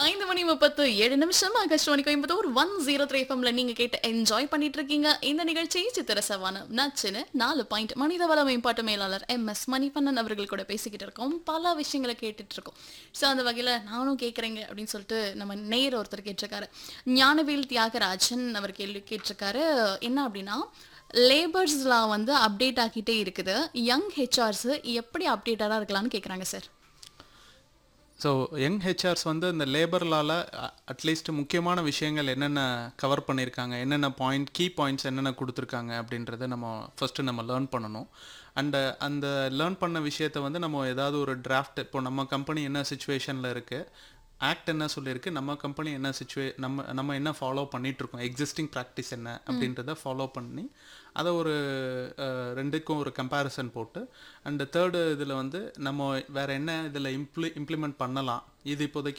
ஐந்து மணி முப்பத்து ஏழு நிமிஷம் Akashvani Coimbatore one zero three எஃப்எம்ல நீங்க கேட்டு என்ஜாய் பண்ணிட்டு இருக்கீங்க இந்த நிகழ்ச்சி சித்திர சவானம் நச்சுன்னு நாலு பாயிண்ட் மனித வள மேம்பாட்டு மேலாளர் எம் எஸ் மணிவண்ணன் அவர்கள் கூட பேசிக்கிட்டு இருக்கோம் பல விஷயங்களை கேட்டுட்டு இருக்கோம் ஸோ அந்த வகையில நானும் கேட்குறேங்க அப்படின்னு சொல்லிட்டு நம்ம நேர் ஒருத்தர் கேட்டிருக்காரு ஞானவேல் தியாகராஜன் அவர் கேள்வி கேட்டிருக்காரு என்ன அப்படின்னா லேபர்ஸ்லாம் வந்து அப்டேட் ஆக்கிட்டே இருக்குது யங் ஹெச்ஆர்ஸ் எப்படி அப்டேட்டடாக இருக்கலாம்னு கேட்குறாங்க சார் ஸோ யங் ஹெச்ஆர்ஸ் வந்து இந்த லேபர் லால அட்லீஸ்ட் முக்கியமான விஷயங்கள் என்னென்ன கவர் பண்ணியிருக்காங்க என்னென்ன பாயிண்ட் கீ பாயிண்ட்ஸ் என்னென்ன கொடுத்துருக்காங்க அப்படின்றத நம்ம ஃபஸ்ட்டு நம்ம லேர்ன் பண்ணணும் அண்டு அந்த லேர்ன் பண்ண விஷயத்தை வந்து நம்ம ஏதாவது ஒரு டிராஃப்ட் இப்போ நம்ம கம்பெனி என்ன சுச்சுவேஷனில் இருக்குது ஆக்ட் என்ன சொல்லியிருக்கு நம்ம கம்பெனி என்ன சுச்சுவே நம்ம நம்ம என்ன ஃபாலோ பண்ணிகிட்ருக்கோம் எக்ஸிஸ்டிங் ப்ராக்டிஸ் என்ன அப்படின்றத ஃபாலோ பண்ணி அதை ஒரு அஹ், ரெண்டுக்கும் ஒரு கம்பேரிசன் போட்டு அண்ட் தேர்டு இதில் வந்து நம்ம வேறு என்ன இதில் இம்ப்ளி இம்ப்ளிமெண்ட் பண்ணலாம் இது இப்போதைக்கு